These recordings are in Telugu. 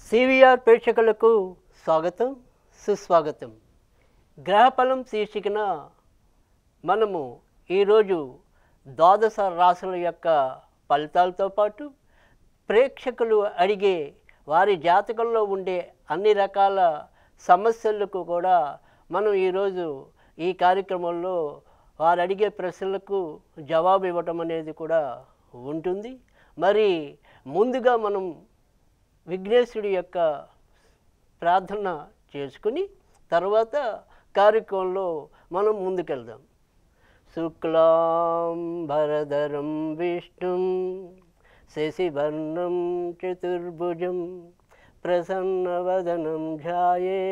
సివిఆర్ ప్రేక్షకులకు స్వాగతం సుస్వాగతం గ్రహఫలం శీర్షికన మనము ఈరోజు ద్వాదశ రాశుల యొక్క ఫలితాలతో పాటు ప్రేక్షకులు అడిగే వారి జాతకంలో ఉండే అన్ని రకాల సమస్యలకు కూడా మనం ఈరోజు ఈ కార్యక్రమంలో వారు అడిగే ప్రశ్నలకు జవాబు ఇవ్వటం అనేది కూడా ఉంటుంది మరి ముందుగా మనం విఘ్నేశుడి యొక్క ప్రార్థన చేసుకుని తర్వాత కార్యక్రమంలో మనం ముందుకెళ్దాం శుక్లాం భరధరం విష్ణుం శశివర్ణం చతుర్భుజం ప్రసన్నవదనం ధ్యాయే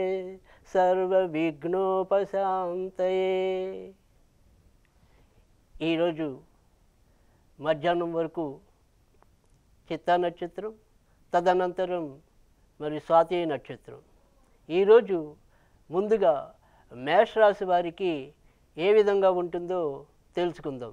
సర్వవిఘ్నోపశాంతయే ఈరోజు మధ్యాహ్నం వరకు చిత్తా నక్షత్రం తదనంతరం మరి స్వాతి నక్షత్రం ఈరోజు ముందుగా మేషరాశి వారికి ఏ విధంగా ఉంటుందో తెలుసుకుందాం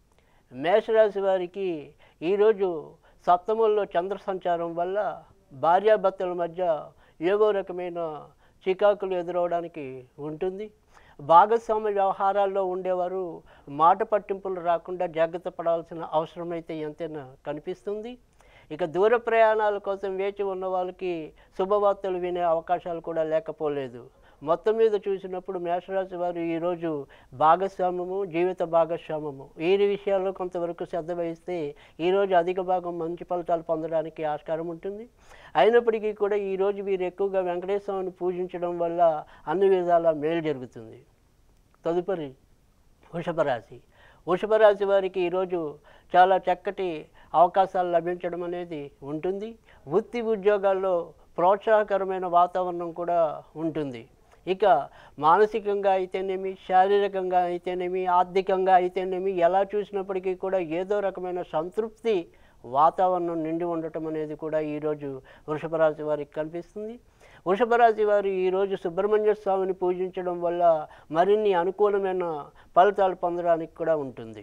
మేషరాశి వారికి ఈరోజు సప్తమంలో చంద్ర సంచారం వల్ల భార్యాభర్తల మధ్య ఏవో రకమైన చికాకులు ఎదురవడానికి ఉంటుంది భాగస్వామ్య వ్యవహారాల్లో ఉండేవారు మాట పట్టింపులు రాకుండా జాగ్రత్త పడాల్సిన అవసరం అయితే ఎంతైనా కనిపిస్తుంది ఇక దూర ప్రయాణాల కోసం వేచి ఉన్న వాళ్ళకి శుభవార్తలు వినే అవకాశాలు కూడా లేకపోలేదు మొత్తం మీద చూసినప్పుడు మేషరాశి వారు ఈరోజు భాగస్వామ్యము జీవిత భాగస్వామ్యము ఈ విషయాల్లో కొంతవరకు శ్రద్ధ వహిస్తే ఈరోజు అధిక భాగం మంచి ఫలితాలు పొందడానికి ఆస్కారం ఉంటుంది అయినప్పటికీ కూడా ఈరోజు వీరు ఎక్కువగా వెంకటేశ్వరుని పూజించడం వల్ల అన్ని విధాల మేలు జరుగుతుంది తదుపరి వృషభ రాశి వృషభ రాశి వారికి ఈరోజు చాలా చక్కటి అవకాశాలు లభించడం అనేది ఉంటుంది వృత్తి ఉద్యోగాల్లో ప్రోత్సాహకరమైన వాతావరణం కూడా ఉంటుంది ఇక మానసికంగా అయితేనేమి శారీరకంగా అయితేనేమి ఆర్థికంగా అయితేనేమి ఎలా చూసినప్పటికీ కూడా ఏదో రకమైన సంతృప్తి వాతావరణం నిండి ఉండటం అనేది కూడా ఈరోజు వృషభ రాశి వారికి కనిపిస్తుంది వృషభ రాశి వారు ఈరోజు సుబ్రహ్మణ్య స్వామిని పూజించడం వల్ల మరిన్ని అనుకూలమైన ఫలితాలు పొందడానికి కూడా ఉంటుంది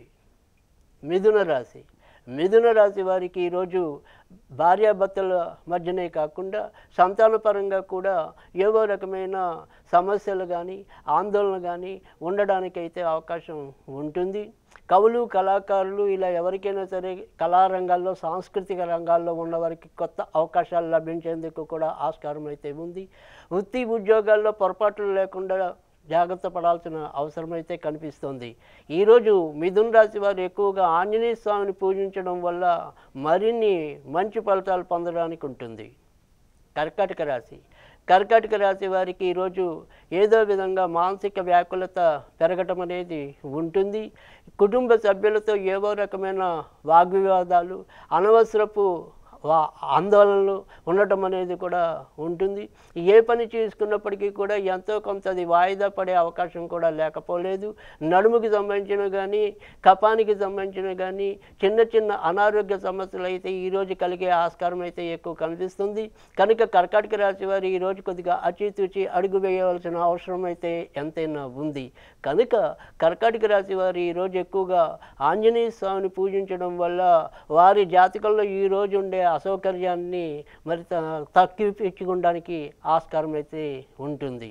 మిథున రాశి మిథున రాశి వారికి ఈరోజు భార్యాభర్తల మధ్యనే కాకుండా సంతానపరంగా కూడా ఏవో రకమైన సమస్యలు కానీ ఆందోళన కానీ ఉండడానికైతే అవకాశం ఉంటుంది కవులు కళాకారులు ఇలా ఎవరికైనా సరే కళారంగాల్లో సాంస్కృతిక రంగాల్లో ఉన్న వారికి కొత్త అవకాశాలు లభించేందుకు కూడా ఆస్కారం అయితే ఉంది వృత్తి ఉద్యోగాల్లో పొరపాట్లు లేకుండా జాగ్రత్త పడాల్సిన అవసరం అయితే కనిపిస్తుంది ఈరోజు మిథున్ రాశి వారు ఎక్కువగా ఆంజనేయ స్వామిని పూజించడం వల్ల మరిన్ని మంచి ఫలితాలు పొందడానికి ఉంటుంది కర్కాటక రాశి కర్కాటక రాశి వారికి ఈరోజు ఏదో విధంగా మానసిక వ్యాకులత పెరగటం అనేది ఉంటుంది కుటుంబ సభ్యులతో ఏవో రకమైన వాగ్వివాదాలు అనవసరపు వా ఆందోళనలు ఉండటం అనేది కూడా ఉంటుంది ఏ పని చేసుకున్నప్పటికీ కూడా ఎంతో కొంత అది వాయిదా పడే అవకాశం కూడా లేకపోలేదు నడుముకి సంబంధించిన కానీ కపానికి సంబంధించిన కానీ చిన్న చిన్న అనారోగ్య సమస్యలు అయితే ఈరోజు కలిగే ఆస్కారం అయితే ఎక్కువ కనిపిస్తుంది కనుక కర్కాటక రాశి వారు ఈరోజు కొద్దిగా అచితూచి అడుగు వేయవలసిన అవసరం అయితే ఎంతైనా ఉంది కనుక కర్కాటక రాశి వారు ఈరోజు ఎక్కువగా ఆంజనేయ స్వామిని పూజించడం వల్ల వారి జాతకంలో ఈరోజు ఉండే అసౌకర్యాన్ని మరి తగ్గించుకోవడానికి ఆస్కారం అయితే ఉంటుంది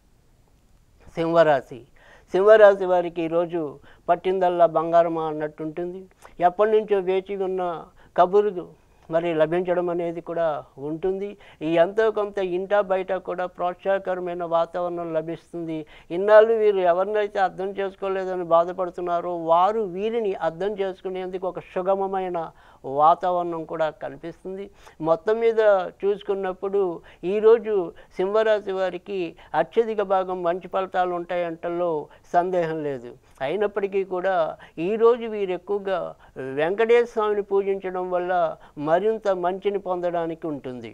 సింహరాశి సింహరాశి వారికి ఈరోజు పట్టిందల్లా బంగారమా అన్నట్టుంటుంది ఎప్పటి నుంచో వేచి ఉన్న కబురు మరి లభించడం అనేది కూడా ఉంటుంది ఈ ఎంతో కొంత ఇంటా బయట కూడా ప్రోత్సాహకరమైన వాతావరణం లభిస్తుంది ఇన్నాళ్ళు వీరు ఎవరినైతే అర్థం చేసుకోలేదని బాధపడుతున్నారో వారు వీరిని అర్థం చేసుకునేందుకు ఒక సుగమమైన వాతావరణం కూడా కనిపిస్తుంది మొత్తం మీద చూసుకున్నప్పుడు ఈరోజు సింహరాశి వారికి అత్యధిక భాగం మంచి ఫలితాలు ఉంటాయంటలో సందేహం లేదు అయినప్పటికీ కూడా ఈరోజు వీరు ఎక్కువగా వెంకటేశ్వర స్వామిని పూజించడం వల్ల మరింత మంచిని పొందడానికి ఉంటుంది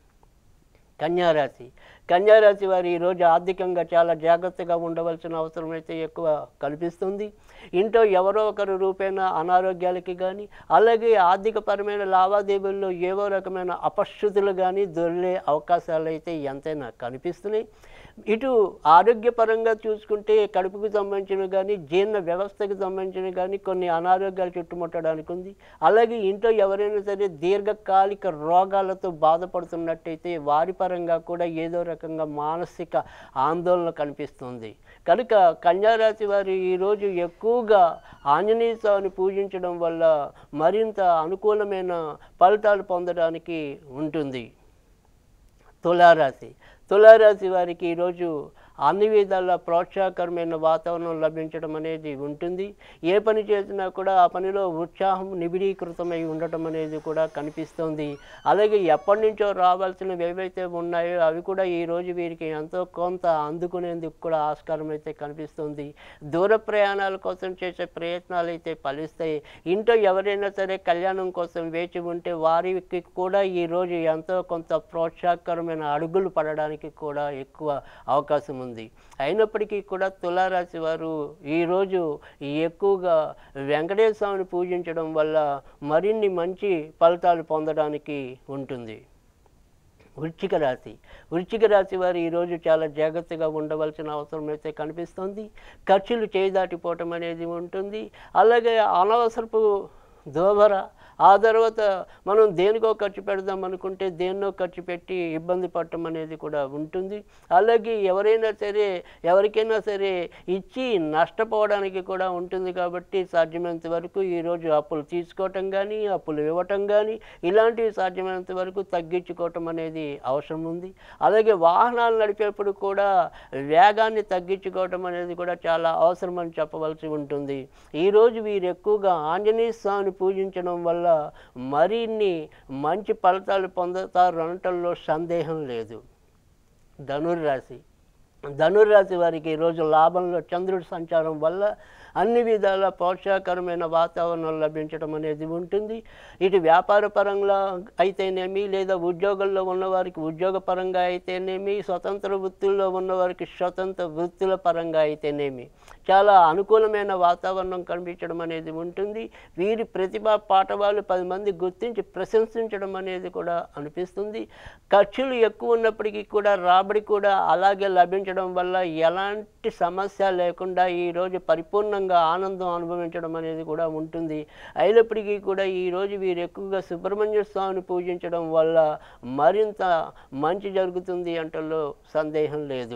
కన్యారాశి కన్యారాశి వారు ఈరోజు ఆర్థికంగా చాలా జాగ్రత్తగా ఉండవలసిన అవసరం అయితే ఎక్కువ కనిపిస్తుంది ఇంట్లో ఎవరో ఒకరు రూపేణ అనారోగ్యాలకి కానీ అలాగే ఆర్థికపరమైన లావాదేవీల్లో ఏవో రకమైన అపశృతులు కానీ దొరికే అవకాశాలు అయితే ఎంతైనా కనిపిస్తున్నాయి ఇటు ఆరోగ్యపరంగా చూసుకుంటే కడుపుకు సంబంధించిన కానీ జీర్ణ వ్యవస్థకు సంబంధించిన కానీ కొన్ని అనారోగ్యాలు చుట్టుముట్టడానికి ఉంది అలాగే ఇంట్లో ఎవరైనా సరే దీర్ఘకాలిక రోగాలతో బాధపడుతున్నట్టయితే వారి పరంగా కూడా ఏదో రకంగా మానసిక ఆందోళన కనిపిస్తుంది కనుక కన్యారాశి వారు ఈరోజు ఎక్కువగా ఆంజనేయ స్వామిని పూజించడం వల్ల మరింత అనుకూలమైన ఫలితాలు పొందడానికి ఉంటుంది తులారాశి తులారాశి వారికి ఈరోజు అన్ని విధాల ప్రోత్సాహకరమైన వాతావరణం లభించడం అనేది ఉంటుంది ఏ పని చేసినా కూడా ఆ పనిలో ఉత్సాహం నిబిడీకృతమై ఉండటం అనేది కూడా కనిపిస్తుంది అలాగే ఎప్పటి నుంచో రావాల్సినవి ఏవైతే ఉన్నాయో అవి కూడా ఈరోజు వీరికి ఎంతో కొంత అందుకునేందుకు కూడా ఆస్కారం అయితే కనిపిస్తుంది దూర ప్రయాణాల కోసం చేసే ప్రయత్నాలు అయితే ఫలిస్తాయి ఇంట్లో ఎవరైనా సరే కళ్యాణం కోసం వేచి ఉంటే వారికి కూడా ఈరోజు ఎంతో కొంత ప్రోత్సాహకరమైన అడుగులు పడడానికి కూడా ఎక్కువ అవకాశం ఉంది అయినప్పటికీ కూడా తులారాశి వారు ఈరోజు ఎక్కువగా వెంకటేశ్వర స్వామిని పూజించడం వల్ల మరిన్ని మంచి ఫలితాలు పొందడానికి ఉంటుంది వృశ్చిక రాశి వృశ్చిక రాశి వారు ఈరోజు చాలా జాగ్రత్తగా ఉండవలసిన అవసరం అయితే కనిపిస్తుంది ఖర్చులు చేయదాటిపోవటం అనేది ఉంటుంది అలాగే అనవసరపు దోబర ఆ తర్వాత మనం దేనికో ఖర్చు పెడదాం అనుకుంటే దేన్నో ఖర్చు పెట్టి ఇబ్బంది పడటం అనేది కూడా ఉంటుంది అలాగే ఎవరైనా సరే ఎవరికైనా సరే ఇచ్చి నష్టపోవడానికి కూడా ఉంటుంది కాబట్టి సాధ్యమైనంత వరకు ఈరోజు అప్పులు తీసుకోవటం కానీ అప్పులు ఇవ్వటం కానీ ఇలాంటివి సాధ్యమైనంత వరకు తగ్గించుకోవటం అనేది అవసరం ఉంది అలాగే వాహనాలు నడిపేప్పుడు కూడా వేగాన్ని తగ్గించుకోవటం అనేది కూడా చాలా అవసరం అని చెప్పవలసి ఉంటుంది ఈరోజు వీరు ఎక్కువగా ఆంజనేయ స్వామిని పూజించడం వల్ల మరిన్ని మంచి ఫలితాలు పొందుతారు అనటంలో సందేహం లేదు ధనుర్రాశి ధనుర్రాశి వారికి ఈరోజు లాభంలో చంద్రుడి సంచారం వల్ల అన్ని విధాల ప్రోత్సాహకరమైన వాతావరణం లభించడం అనేది ఉంటుంది ఇటు వ్యాపార పరంగా అయితేనేమి లేదా ఉద్యోగంలో ఉన్నవారికి ఉద్యోగ పరంగా అయితేనేమి స్వతంత్ర వృత్తుల్లో ఉన్నవారికి స్వతంత్ర వృత్తుల పరంగా అయితేనేమి చాలా అనుకూలమైన వాతావరణం కనిపించడం అనేది ఉంటుంది వీరి ప్రతిభా పాఠవాలు పది మంది గుర్తించి ప్రశంసించడం అనేది కూడా అనిపిస్తుంది ఖర్చులు ఎక్కువ ఉన్నప్పటికీ కూడా రాబడి కూడా అలాగే లభించడం వల్ల ఎలాంటి సమస్య లేకుండా ఈరోజు పరిపూర్ణంగా ఆనందం అనుభవించడం అనేది కూడా ఉంటుంది అయినప్పటికీ కూడా ఈరోజు వీరు ఎక్కువగా సుబ్రహ్మణ్య స్వామిని పూజించడం వల్ల మరింత మంచి జరుగుతుంది అంటలో సందేహం లేదు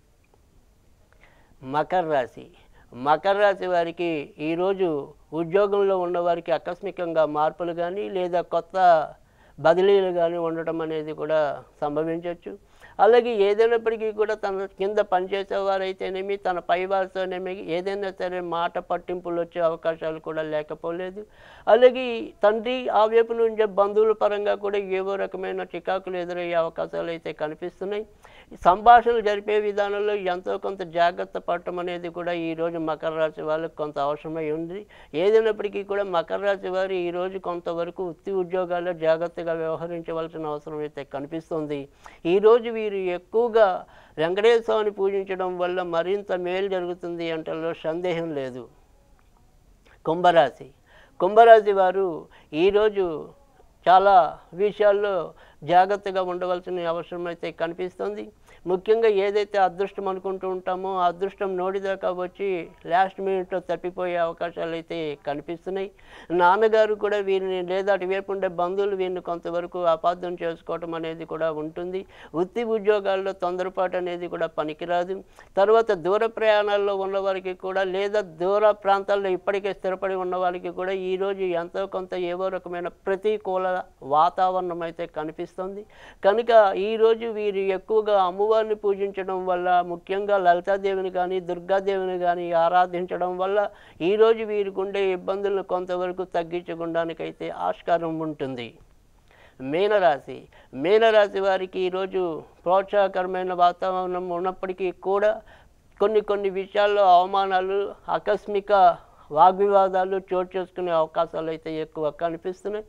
మకర రాశి మకర రాశి వారికి ఈరోజు ఉద్యోగంలో ఉన్నవారికి ఆకస్మికంగా మార్పులు కానీ లేదా కొత్త బదిలీలు కానీ ఉండటం అనేది కూడా సంభవించవచ్చు అలాగే ఏదైనప్పటికీ కూడా తన కింద పనిచేసేవారైతేనేమి తన పై వారితోనేమి ఏదైనా సరే మాట పట్టింపులు వచ్చే అవకాశాలు కూడా లేకపోలేదు అలాగే తండ్రి ఆ వైపు నుంచే బంధువుల పరంగా కూడా ఏవో రకమైన చికాకులు ఎదురయ్యే అవకాశాలు అయితే కనిపిస్తున్నాయి సంభాషణలు జరిపే విధానంలో ఎంతో కొంత జాగ్రత్త పడటం అనేది కూడా ఈరోజు మకర రాశి వాళ్ళకి కొంత అవసరమై ఉంది ఏదైనప్పటికీ కూడా మకర రాశి వారు ఈరోజు కొంతవరకు వృత్తి ఉద్యోగాల్లో జాగ్రత్తగా వ్యవహరించవలసిన అవసరం అయితే కనిపిస్తుంది ఈరోజు వీరు ఎక్కువగా వెంకటేశ్వర స్వామిని పూజించడం వల్ల మరింత మేలు జరుగుతుంది అంటలో సందేహం లేదు కుంభరాశి కుంభరాశి వారు ఈరోజు చాలా విషయాల్లో జాగ్రత్తగా ఉండవలసిన అవసరం అయితే కనిపిస్తుంది ముఖ్యంగా ఏదైతే అదృష్టం అనుకుంటూ ఉంటామో ఆ అదృష్టం నోడిదాకా వచ్చి లాస్ట్ మినిట్లో తప్పిపోయే అవకాశాలు అయితే కనిపిస్తున్నాయి నాన్నగారు కూడా వీరిని లేదా అటువైపు ఉండే బంధువులు వీరిని కొంతవరకు అపార్థం చేసుకోవటం అనేది కూడా ఉంటుంది వృత్తి ఉద్యోగాల్లో తొందరపాటు అనేది కూడా పనికిరాదు తర్వాత దూర ప్రయాణాల్లో ఉన్నవారికి కూడా లేదా దూర ప్రాంతాల్లో ఇప్పటికే స్థిరపడి ఉన్న వారికి కూడా ఈరోజు ఎంతో కొంత ఏవో రకమైన ప్రతికూల వాతావరణం అయితే కనిపిస్తుంది కనుక ఈరోజు వీరు ఎక్కువగా అమ్మవారిని పూజించడం వల్ల ముఖ్యంగా లలితాదేవిని కానీ దుర్గాదేవిని కానీ ఆరాధించడం వల్ల ఈరోజు వీరికి ఉండే ఇబ్బందులను కొంతవరకు తగ్గించకుండానికైతే ఆస్కారం ఉంటుంది మీనరాశి మీనరాశి వారికి ఈరోజు ప్రోత్సాహకరమైన వాతావరణం ఉన్నప్పటికీ కూడా కొన్ని కొన్ని విషయాల్లో అవమానాలు ఆకస్మిక వాగ్వివాదాలు చోటు చేసుకునే అవకాశాలు అయితే ఎక్కువ కనిపిస్తున్నాయి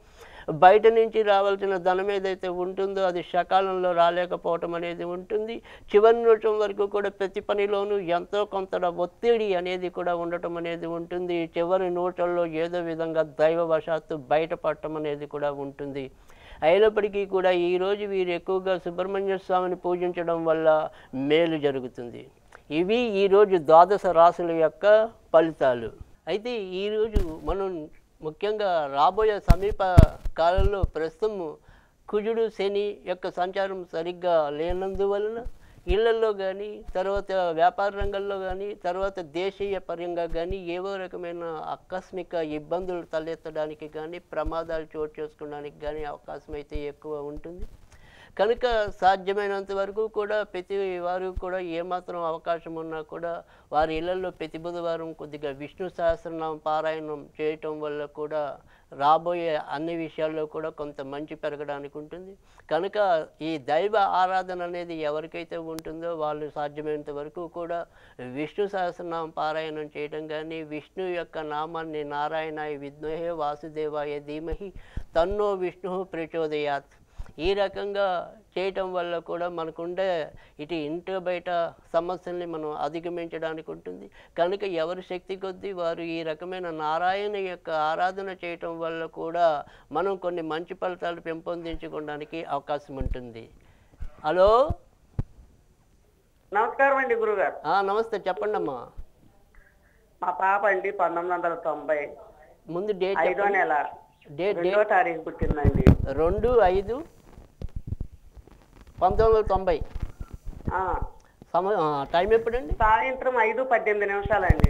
బయట నుంచి రావాల్సిన ధనం ఏదైతే ఉంటుందో అది సకాలంలో రాలేకపోవటం అనేది ఉంటుంది చివరి నిమిషం వరకు కూడా ప్రతి పనిలోనూ ఎంతో కొంత ఒత్తిడి అనేది కూడా ఉండటం అనేది ఉంటుంది చివరి నిమిషంలో ఏదో విధంగా దైవవశాత్తు బయటపడటం అనేది కూడా ఉంటుంది అయినప్పటికీ కూడా ఈరోజు వీరు ఎక్కువగా సుబ్రహ్మణ్య స్వామిని పూజించడం వల్ల మేలు జరుగుతుంది ఇవి ఈరోజు ద్వాదశ రాశుల యొక్క ఫలితాలు అయితే ఈరోజు మనం ముఖ్యంగా రాబోయే సమీప కాలంలో ప్రస్తుతం కుజుడు శని యొక్క సంచారం సరిగ్గా లేనందువలన ఇళ్లలో కానీ తర్వాత వ్యాపార రంగంలో కానీ తర్వాత దేశీయ పరంగా కానీ ఏవో రకమైన ఆకస్మిక ఇబ్బందులు తలెత్తడానికి కానీ ప్రమాదాలు చోటు చేసుకోవడానికి కానీ అవకాశం అయితే ఎక్కువ ఉంటుంది కనుక సాధ్యమైనంత వరకు కూడా ప్రతి వారు కూడా ఏమాత్రం అవకాశం ఉన్నా కూడా వారి ఇళ్లలో ప్రతి బుధవారం కొద్దిగా విష్ణు సహస్రనామం పారాయణం చేయటం వల్ల కూడా రాబోయే అన్ని విషయాల్లో కూడా కొంత మంచి పెరగడానికి ఉంటుంది కనుక ఈ దైవ ఆరాధన అనేది ఎవరికైతే ఉంటుందో వాళ్ళు సాధ్యమైనంత వరకు కూడా విష్ణు సహస్రనామం పారాయణం చేయడం కానీ విష్ణు యొక్క నామాన్ని నారాయణాయ విద్మహే వాసుదేవాయ ధీమహి తన్నో విష్ణు ప్రచోదయాత్ ఈ రకంగా చేయటం వల్ల కూడా మనకుండే ఇటు ఇంటి బయట సమస్యల్ని మనం అధిగమించడానికి ఉంటుంది కనుక ఎవరి శక్తి కొద్దీ వారు ఈ రకమైన నారాయణ యొక్క ఆరాధన చేయటం వల్ల కూడా మనం కొన్ని మంచి ఫలితాలు పెంపొందించుకోవడానికి అవకాశం ఉంటుంది హలో నమస్కారం అండి గురుగారు ఆ, నమస్తే చెప్పండి అమ్మా మా పాప అండి పంతొమ్మిది వందల తొంభై ముందు డేట్ ఐదో చెప్పండి నెల డేట్ రెండో డేట్ తారీఖు పుట్టిందండి రెండు ఐదు పంతొమ్మిది వందల తొంభై ఆ, సమ ఆ, టైం ఎప్పుడండి సాయంత్రం ఐదు పద్దెనిమిది నిమిషాలండి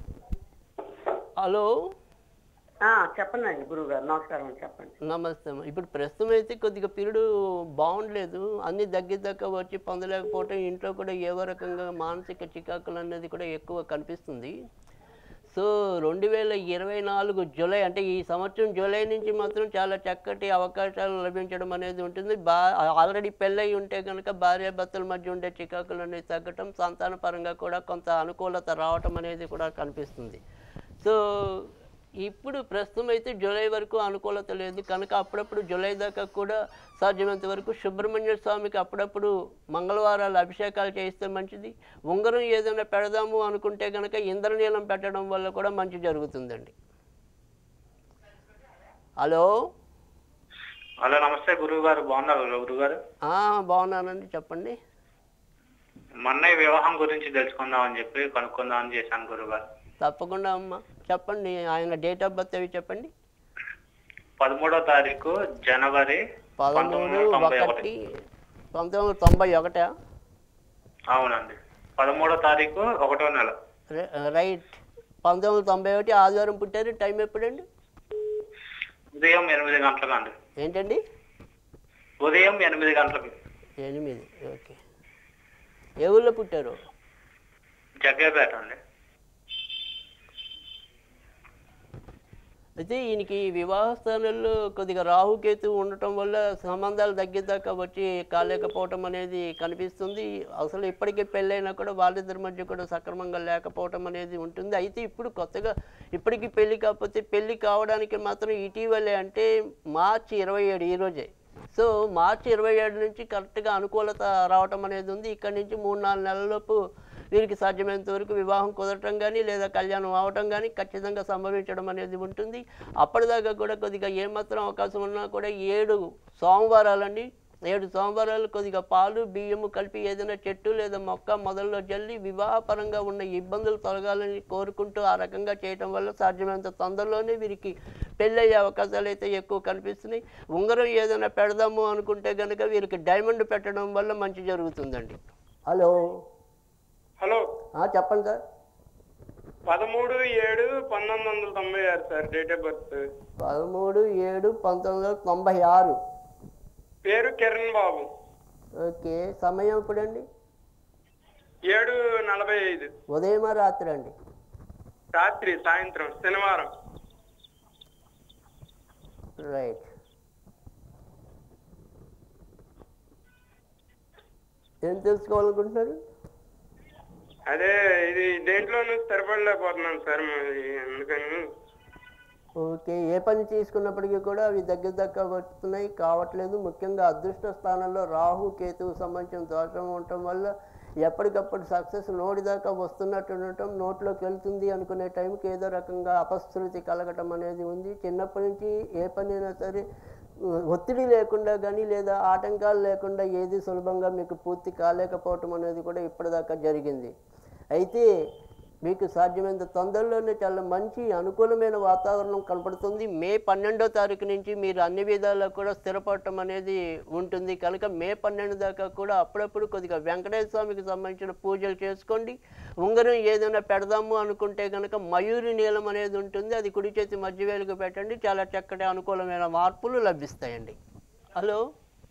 హలో ఆ, చెప్పండి గురుగారు నమస్కారం అండి చెప్పండి నమస్తే అమ్మ. ఇప్పుడు ప్రస్తుతం అయితే కొద్దిగా పీరియడ్ బాగుండలేదు అన్ని దగ్గర దగ్గర వచ్చి పొందలేకపోవటం ఇంట్లో కూడా ఏవో రకంగా మానసిక చికాకులు అనేది కూడా ఎక్కువ కనిపిస్తుంది సో రెండు వేల ఇరవై నాలుగు జూలై అంటే ఈ సంవత్సరం జూలై నుంచి మాత్రం చాలా చక్కటి అవకాశాలు లభించడం అనేది ఉంటుంది బా ఆల్రెడీ పెళ్ళయి ఉంటే కనుక భార్యాభర్తల మధ్య ఉండే చికాకులు అనేవి తగ్గటం సంతాన పరంగా కూడా కొంత అనుకూలత రావటం అనేది కూడా కనిపిస్తుంది సో ఇప్పుడు ప్రస్తుతం అయితే జూలై వరకు అనుకూలత లేదు కనుక అప్పుడప్పుడు జూలై దాకా కూడా సాధ్యమైనంత వరకు సుబ్రహ్మణ్య స్వామికి అప్పుడప్పుడు మంగళవారాలు అభిషేకాలు చేయిస్తే మంచిది ఉంగరం ఏదైనా పెడదాము అనుకుంటే కనుక ఇంద్రనీలం పెట్టడం వల్ల కూడా మంచి జరుగుతుందండి హలో హలో నమస్తే గురువు గారు బాగున్నారు గురువు గారు ఆ, బాగున్నానండి చెప్పండి మొన్న వివాహం గురించి తెలుసుకుందామని చెప్పి కనుక్కుందామని చేశాను గురువు గారు తప్పకుండా అమ్మ చెప్పండి ఆయన డేట్ ఆఫ్ బర్త్ అవి చెప్పండి పదమూడో తారీఖు జనవరి పదమూడు పంతొమ్మిది వందల తొంభై ఒకటి ఒకటి పంతొమ్మిది వందల తొంభై ఒకటా అవునండి పదమూడో తారీఖు ఒకటో నెల ర- రైట్ పంతొమ్మిది వందల తొంభై ఒకటి ఆదివారం పుట్టారు టైం ఎప్పుడండి ఉదయం ఎనిమిది గంటలకు అండి ఏంటండి ఉదయం ఎనిమిది గంటలకు ఎనిమిది ఓకే ఏ ఊళ్ళో పుట్టారు జగ్గేపేట అండి అయితే ఈయనకి వివాహ స్థానంలో కొద్దిగా రాహుకేతు ఉండటం వల్ల సంబంధాలు దగ్గరదాకా వచ్చి కాలేకపోవటం అనేది కనిపిస్తుంది అసలు ఇప్పటికే పెళ్ళైనా కూడా వాళ్ళిద్దరి మధ్య కూడా సక్రమంగా లేకపోవటం అనేది ఉంటుంది అయితే ఇప్పుడు కొత్తగా ఇప్పటికీ పెళ్లి కాకపోతే పెళ్లి కావడానికి మాత్రం ఇటీవలే అంటే మార్చి ఇరవై ఏడు ఈ రోజే సో మార్చి ఇరవై ఏడు నుంచి కరెక్ట్గా అనుకూలత రావటం అనేది ఉంది ఇక్కడ నుంచి మూడు నాలుగు నెలలలోపు వీరికి సాధ్యమైనంత వరకు వివాహం కుదరటం కానీ లేదా కళ్యాణం అవటం కానీ ఖచ్చితంగా సంభవించడం అనేది ఉంటుంది అప్పటిదాకా కూడా కొద్దిగా ఏమాత్రం అవకాశం ఉన్నా కూడా ఏడు సోమవారాలండి ఏడు సోమవారాలు కొద్దిగా పాలు బియ్యము కలిపి ఏదైనా చెట్టు లేదా మొక్క మొదల్లో జల్లి వివాహపరంగా ఉన్న ఇబ్బందులు తొలగాలని కోరుకుంటూ ఆ రకంగా చేయటం వల్ల సాధ్యమైనంత తొందరలోనే వీరికి పెళ్ళయ్యే అవకాశాలు అయితే ఎక్కువ కనిపిస్తున్నాయి ఉంగరం ఏదైనా పెడదాము అనుకుంటే కనుక వీరికి డైమండ్ పెట్టడం వల్ల మంచి జరుగుతుందండి హలో హలో ఆ, చెప్పండి సార్ పదమూడు ఏడు పంతొమ్మిది వందల తొంభై ఆరు సార్ డేట్ ఆఫ్ బర్త్ పదమూడు ఏడు పంతొమ్మిది వందల తొంభై ఆరు పేరు కిరణ్ బాబు ఓకే సమయం ఎప్పుడండి ఏడు నలభై ఐదు ఉదయమా రాత్రి అండి రాత్రి సాయంత్రం శనివారం రైట్ ఏం తెలుసుకోవాలనుకుంటున్నారు అదే ఇది దేంట్లోనూ స్థిరపడలేకపోతున్నాను సార్ మరి అందుకని ఓకే ఏ పని తీసుకున్నప్పటికీ కూడా అవి దగ్గర దగ్గర వస్తున్నాయి కావట్లేదు ముఖ్యంగా అదృష్ట స్థానంలో రాహు కేతువు సంబంధించిన దోషం ఉండటం వల్ల ఎప్పటికప్పుడు సక్సెస్ నోటి దాకా వస్తున్నట్టు ఉండటం నోట్లోకి వెళ్తుంది అనుకునే టైంకి ఏదో రకంగా అపశృతి కలగటం అనేది ఉంది చిన్నప్పటి నుంచి ఏ పనైనా సరే ఒత్తిడి లేకుండా కానీ లేదా ఆటంకాలు లేకుండా ఏది సులభంగా మీకు పూర్తి కాలేకపోవటం అనేది కూడా ఇప్పటిదాకా జరిగింది అయితే మీకు సాధ్యమైనంత తొందరలోనే చాలా మంచి అనుకూలమైన వాతావరణం కనపడుతుంది మే పన్నెండో తారీఖు నుంచి మీరు అన్ని విధాలా కూడా స్థిరపడటం అనేది ఉంటుంది కనుక మే పన్నెండు దాకా కూడా అప్పుడప్పుడు కొద్దిగా వెంకటేశ్వర స్వామికి సంబంధించిన పూజలు చేసుకోండి ఉంగరం ఏదైనా పెడదాము అనుకుంటే కనుక మయూరి నీలం అనేది ఉంటుంది అది కుడి చేతి మధ్య వేలుగు పెట్టండి చాలా చక్కటి అనుకూలమైన మార్పులు లభిస్తాయండి హలో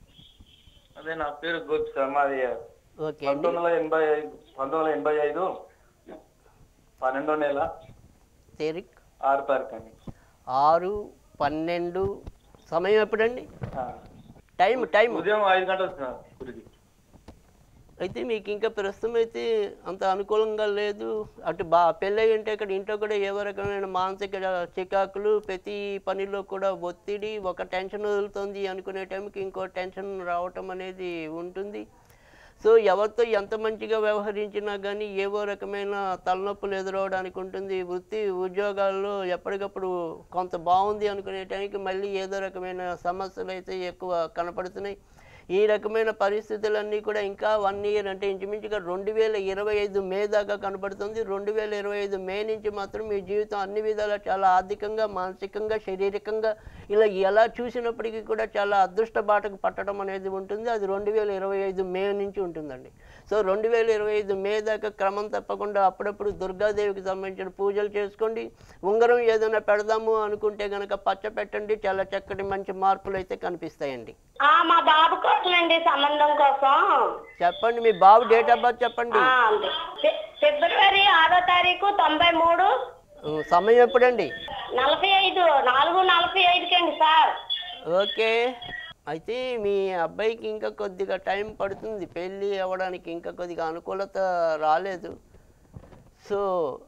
అదే నా పేరు గోపి సార్ మాది ఓకే అండి పంతొమ్మిది వందల ఎనభై ఐదు పంతొమ్మిది వందల ఎనభై ఐదు పన్నెండో నెల తేరిక్ ఆరు తారీఖు అండి ఆరు పన్నెండు సమయం ఎప్పుడండి ఆ. టైం టైం ఉదయం ఐదు గంటలు వస్తున్నా గుడికి అయితే మీకు ఇంకా ప్రస్తుతం అయితే అంత అనుకూలంగా లేదు అటు బా పెళ్ళై ఉంటే ఇక్కడ ఇంట్లో కూడా ఏవో రకమైన మానసిక చికాకులు ప్రతి పనిలో కూడా ఒత్తిడి ఒక టెన్షన్ వదులుతుంది అనుకునే టైంకి ఇంకో టెన్షన్ రావటం అనేది ఉంటుంది సో ఎవరితో ఎంత మంచిగా వ్యవహరించినా కానీ ఏవో రకమైన తలనొప్పులు ఎదురవడానికి ఉంటుంది వృత్తి ఉద్యోగాల్లో ఎప్పటికప్పుడు కొంత బాగుంది అనుకునే టైంకి మళ్ళీ ఏదో రకమైన సమస్యలు అయితే ఎక్కువ కనపడుతున్నాయి ఈ రకమైన పరిస్థితులన్నీ కూడా ఇంకా వన్ ఇయర్ అంటే ఇంచుమించుగా రెండు వేల ఇరవై ఐదు మే దాకా కనబడుతుంది రెండు వేల ఇరవై ఐదు మే నుంచి మాత్రం మీ జీవితం అన్ని విధాలా చాలా ఆర్థికంగా మానసికంగా శారీరకంగా ఇలా ఎలా చూసినప్పటికీ కూడా చాలా అదృష్ట బాటకు పట్టడం అనేది ఉంటుంది అది రెండు వేల ఇరవై ఐదు మే నుంచి ఉంటుందండి సో రెండు వేల ఇరవై ఐదు మే దాకా క్రమం తప్పకుండా అప్పుడప్పుడు దుర్గాదేవికి సంబంధించిన పూజలు చేసుకోండి ఉంగరం ఏదైనా పెడదాము అనుకుంటే కనుక పచ్చ పెట్టండి చాలా చక్కటి మంచి మార్పులు అయితే కనిపిస్తాయండి ఆ మా బాబు కోసమండి సంబంధం కోసం చెప్పండి మీ బాబు డేట్ ఆఫ్ బర్త్ చెప్పండి ఆ, అంతే. ఫి- ఫిబ్రవరి ఆరో తారీఖు తొంభై మూడు ఉ, సమయం ఎప్పుడండి నలభై ఐదు నాలుగు నలభై ఐదుకండి సార్ ఓకే అయితే మీ అబ్బాయికి ఇంకా కొద్దిగా టైం పడుతుంది పెళ్ళి అవ్వడానికి ఇంకా కొద్దిగా అనుకూలత రాలేదు సో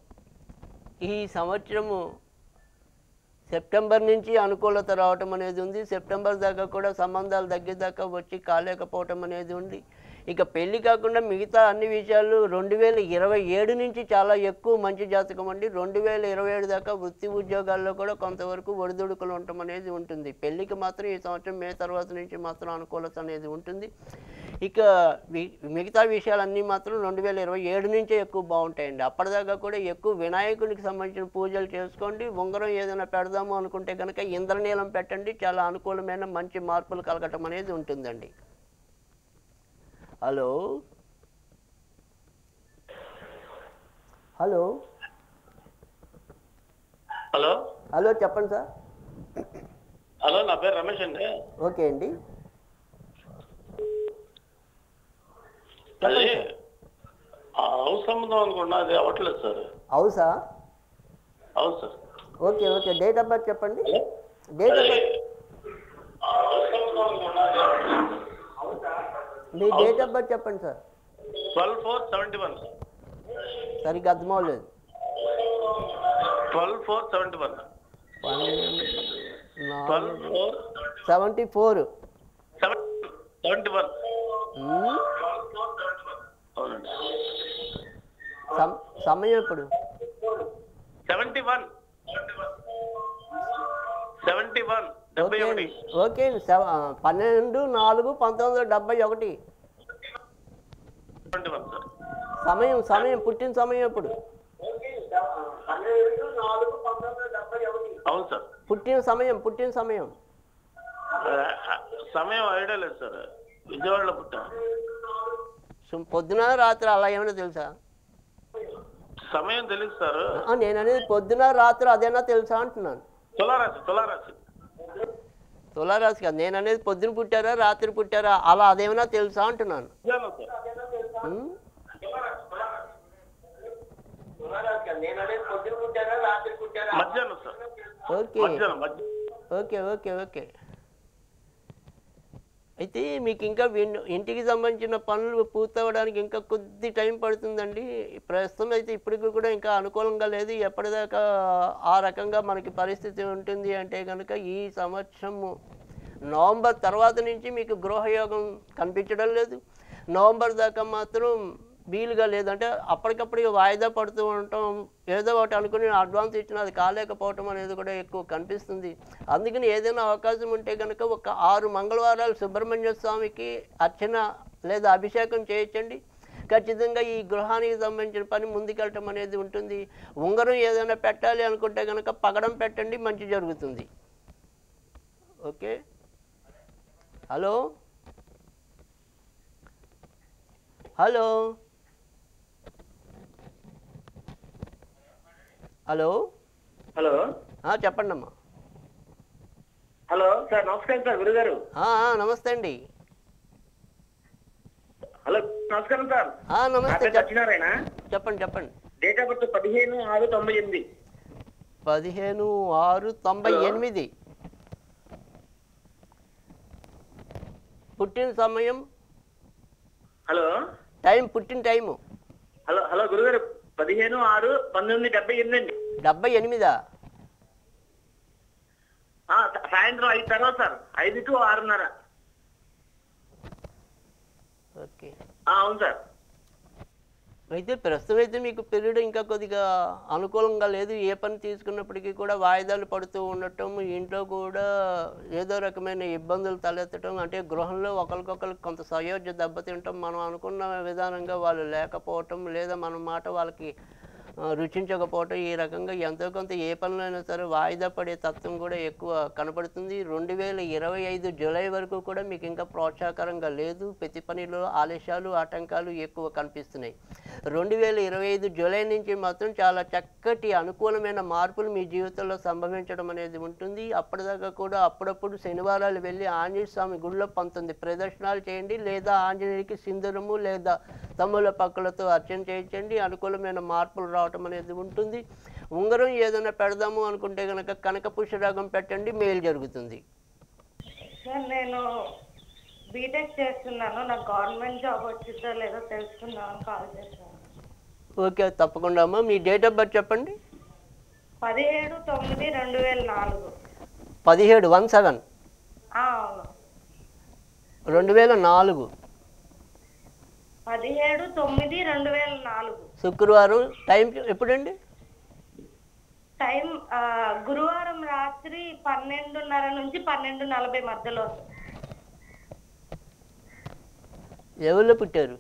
ఈ సంవత్సరము సెప్టెంబర్ నుంచి అనుకూలత రావటం అనేది ఉంది సెప్టెంబర్ దాకా కూడా సంబంధాలు దగ్గర దాకా వచ్చి కాలేకపోవటం అనేది ఉంది ఇక పెళ్లి కాకుండా మిగతా అన్ని విషయాలు రెండు వేల ఇరవై ఏడు నుంచి చాలా ఎక్కువ మంచి జాతకం అండి రెండు వేల ఇరవై ఏడు దాకా వృత్తి ఉద్యోగాల్లో కూడా కొంతవరకు ఒడిదుడుకులు ఉండటం అనేది ఉంటుంది పెళ్లికి మాత్రం ఈ సంవత్సరం మే తర్వాత నుంచి మాత్రం అనుకూలత అనేది ఉంటుంది ఇక వి- మిగతా విషయాలన్నీ మాత్రం రెండు వేల ఇరవై ఏడు నుంచే ఎక్కువ బాగుంటాయండి అప్పటిదాకా కూడా ఎక్కువ వినాయకుడికి సంబంధించిన పూజలు చేసుకోండి ఉంగరం ఏదైనా పెడదాము అనుకుంటే కనుక ఇంద్రనీలం పెట్టండి చాలా అనుకూలమైన మంచి మార్పులు కలగటం అనేది ఉంటుందండి హలో హలో హలో హలో చెప్పండి సార్ హలో నా పేరు రమేష్ అండి ఓకే అండి అది ఆ హౌస్ సంబంధం అనుకున్నా అది అవ్వట్లేదు సార్ అవుసా అవును sir okay okay date of birth చెప్పండి డేట్ ఆఫ్ బర్త్ ఆ హౌస్ సంబంధం అనుకున్నా అది అవ్వట్లేదు. మీ డేట్ ఆఫ్ బర్త్ చెప్పండి sir twelve four seventy one సరిగ్గా అర్థం అవ్వలేదు twelve four seventy one twelve four seventy four seven seventy one అవునండి సమయం ఎప్పుడు సెవెంటీ వన్ సెవెంటీ వన్ డెబ్బై ఓకే ఒకటి అండి ఓకే అండి సెవ- ఆ, పన్నెండు నాలుగు పంతొమ్మిది వందల డెబ్బై ఒకటి సెవెంటీ వన్ సార్ సమయం సమయం పుట్టిన సమయం ఎప్పుడు అవును సార్ పుట్టిన సమయం పుట్టిన సమయం ఆ, ఆ, సమయం ఐడియా లేదు సార్ విజయవాడలో పుట్టా సో పొద్దున రాత్రి అలా ఏమైనా తెలుసా సమయం తెలియదు సార్ ఆ, నేను అనేది పొద్దున రాత్రి అదేనా తెలుసా అంటున్నాను తులారాశి తులారాశి తులారాశి కాదు నేను అనేది పొద్దున పుట్టారా రాత్రి పుట్టారా అలా అదేమైనా తెలుసా అంటున్నాను మధ్యాహ్నం సార్ ఉమ్? మధ్యాహ్నం సార్ ఓకే మధ్యాహ్నం మధ్యాహ్నం ఓకే ఓకే ఓకే అయితే మీకు ఇంకా విన్- ఇంటికి సంబంధించిన పనులు పూర్తవడానికి ఇంకా కొద్ది టైం పడుతుందండి ప్రస్తుతం అయితే ఇప్పటికి కూడా ఇంకా అనుకూలంగా లేదు ఎప్పటిదాకా ఆ రకంగా మనకి పరిస్థితి ఉంటుంది అంటే కనుక ఈ సంవత్సరము నవంబర్ తర్వాత నుంచి మీకు గృహయోగం కనిపించడం లేదు నవంబర్ దాకా మాత్రం వీలుగా లేదంటే అప్పటికప్పుడు వాయిదా పడుతూ ఉండటం ఏదో ఒకటి అనుకుని అడ్వాన్స్ ఇచ్చినా అది కాలేకపోవటం అనేది కూడా ఎక్కువ కనిపిస్తుంది అందుకని ఏదైనా అవకాశం ఉంటే కనుక ఒక ఆరు మంగళవారాలు సుబ్రహ్మణ్య స్వామికి అర్చన లేదా అభిషేకం చేయించండి ఖచ్చితంగా ఈ గృహానికి సంబంధించిన పని ముందుకెళ్ళటం అనేది ఉంటుంది ఉంగరం ఏదైనా పెట్టాలి అనుకుంటే కనుక పగడం పెట్టండి మంచి జరుగుతుంది okay hello hello hello hello ఆ, చెప్పండి అమ్మా హలో సార్ నమస్కారం సార్ గురుగారు ఆ, ఆ, నమస్తే అండి హలో నమస్కారం సార్ ఆ, నా నమస్తే పేరు చెప్- సత్యనారాయణ చెప్పండి చెప్పండి డేట్ ఆఫ్ బర్త్ పదిహేను ఆరు తొంభై ఎనిమిది పదిహేను ఆరు తొంభై హలో. ఎనిమిది పుట్టిన సమయం హలో టైం పుట్టిన టైము హలో హలో గురుగారు పదిహేను ఆరు పంతొమ్మిది డెబ్బై ఎనిమిది అండి డెబ్బై ఎనిమిదా ఆ, సా- సాయంత్రం ఐదు తర్వాత సార్ ఐదు టు ఆరున్నర ఓకే ఆ, అవును సార్ అయితే ప్రస్తుతం అయితే మీకు పీరియడ్ ఇంకా కొద్దిగా అనుకూలంగా లేదు ఏ పని తీసుకున్నప్పటికీ కూడా వాయిదాలు పడుతూ ఉండటం ఇంట్లో కూడా ఏదో రకమైన ఇబ్బందులు తలెత్తడం అంటే గృహంలో ఒకరికొకరికి కొంత సయోధ్య దెబ్బతింటాం మనం అనుకున్న విధానంగా వాళ్ళు లేకపోవటం లేదా మన మాట వాళ్ళకి ఆ, రుచించకపోవటం ఈ రకంగా ఎంతో కొంత ఏ పనులైనా సరే వాయిదా పడే తత్వం కూడా ఎక్కువ కనపడుతుంది రెండు వేల ఇరవై ఐదు జూలై వరకు కూడా మీకు ఇంకా ప్రోత్సాహకరంగా లేదు ప్రతి పనిలో ఆలస్యాలు ఆటంకాలు ఎక్కువ కనిపిస్తున్నాయి రెండు వేల ఇరవై ఐదు జూలై నుంచి మాత్రం చాలా చక్కటి అనుకూలమైన మార్పులు మీ జీవితంలో సంభవించడం అనేది ఉంటుంది అప్పటిదాకా కూడా అప్పుడప్పుడు శనివారాలు వెళ్ళి ఆంజనేయ స్వామి గుడిలో పంతొమ్మిది ప్రదర్శనలు చేయండి లేదా ఆంజనేయుడికి సింధూరము లేదా తమ్ముల పక్కలతో అర్చన చేయించండి అనుకూలమైన మార్పులు రావటం అనేది ఉంటుంది ఉంగరం ఏదైనా పెడదాము అనుకుంటే కనుక కనక పుష్యరాగం పెట్టండి మేలు జరుగుతుంది సార్ నేను బీటెక్ చేస్తున్నాను నాకు గవర్నమెంట్ జాబ్ వచ్చిందో లేదో తెలుసుకుందామని కాల్ చేశాను ఓకే తప్పకుండా అమ్మా మీ డేట్ ఆఫ్ బర్త్ చెప్పండి పదిహేడు తొమ్మిది రెండు వేల నాలుగు పదిహేడు వన్ సెవెన్ ఆ, అవును రెండు వేల నాలుగు పదిహేడు తొమ్మిది రెండు వేల నాలుగు శుక్రవారం టైం ఎప్పుడండి టైం ఆ, గురువారం రాత్రి పన్నెండున్నర నుంచి పన్నెండు నలభై మధ్యలో ఎవరిలో పుట్టారు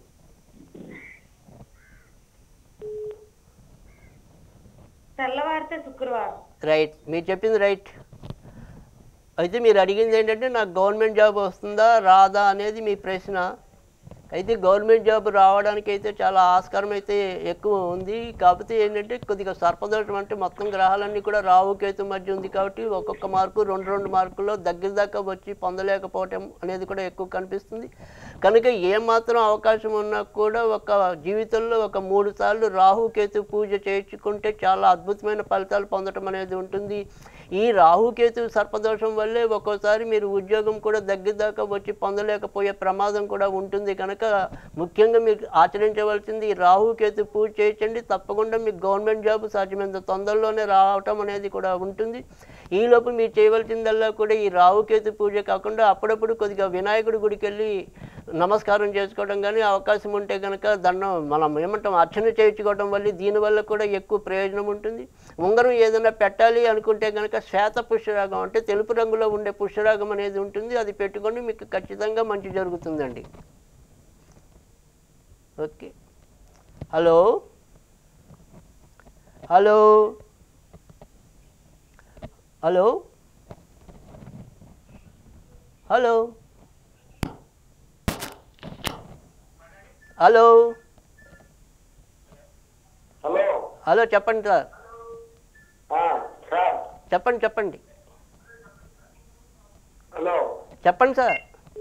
తెల్లవారితే శుక్రవారం రైట్ మీరు చెప్పింది రైట్ అయితే మీరు అడిగింది ఏంటంటే నాకు గవర్నమెంట్ జాబ్ వస్తుందా రాదా అనేది మీ ప్రశ్న అయితే గవర్నమెంట్ జాబ్ రావడానికి అయితే చాలా ఆస్కారం అయితే ఎక్కువ ఉంది కాకపోతే ఏంటంటే కొద్దిగా సర్పదోషం అంటే మొత్తం గ్రహాలన్నీ కూడా రావు కేతు మధ్య ఉంది కాబట్టి ఒక్కొక్క మార్కు రెండు రెండు మార్కుల్లో దగ్గర దాకా వచ్చి పొందలేకపోవటం అనేది కూడా ఎక్కువ కనిపిస్తుంది కనుక ఏమాత్రం అవకాశం ఉన్నా కూడా ఒక జీవితంలో ఒక మూడు సార్లు రాహు కేతు పూజ చేయించుకుంటే చాలా అద్భుతమైన ఫలితాలు పొందటం అనేది ఉంటుంది ఈ రాహుకేతు సర్పదోషం వల్లే ఒక్కోసారి మీరు ఉద్యోగం కూడా దగ్గర దాకా వచ్చి పొందలేకపోయే ప్రమాదం కూడా ఉంటుంది కనుక ముఖ్యంగా మీకు ఆచరించవలసింది ఈ రాహుకేతు పూజ చేయించండి తప్పకుండా మీకు గవర్నమెంట్ జాబ్ సాధ్యమైనంత తొందరలోనే రావటం అనేది కూడా ఉంటుంది ఈలోపు మీరు చేయవలసిందల్లా కూడా ఈ రాహుకేతు పూజ కాకుండా అప్పుడప్పుడు కొద్దిగా వినాయకుడి గుడికి వెళ్ళి నమస్కారం చేసుకోవడం కానీ అవకాశం ఉంటే కనుక దండం మనం ఏమంటాం అర్చన చేయించుకోవడం వల్ల దీనివల్ల కూడా ఎక్కువ ప్రయోజనం ఉంటుంది ఉంగరం ఏదైనా పెట్టాలి అనుకుంటే కనుక శ్వేత పుష్యరాగం అంటే తెలుపు రంగులో ఉండే పుష్యరాగం అనేది ఉంటుంది అది పెట్టుకొని మీకు ఖచ్చితంగా మంచి జరుగుతుందండి okay hello hello hello hello hello hello hello చెప్పండి సార్ సార్ చెప్పండి చెప్పండి హలో చెప్పండి సార్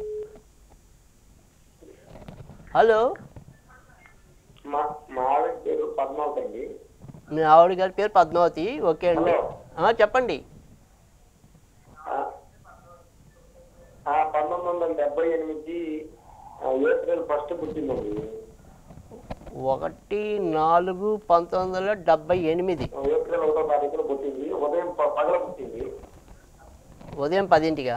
హలో మా మా ఆవిడ పేరు పద్మావతి అండి మీ ఆవిడ గారి పేరు పద్మావతి ఓకే అండి హలో. ఆ, చెప్పండి పంతొమ్మిది వందల డెబ్బై ఎనిమిది ఆ, ఏప్రిల్ ఫస్ట్ పుట్టిందండి ఒకటి నాలుగు పంతొమ్మిది వందల డెబ్బై ఎనిమిది ఆ, ఏప్రిల్ ఒకటో తారీఖున పుట్టింది ఉదయం ప- పగల పుట్టింది ఉదయం పదింటిగా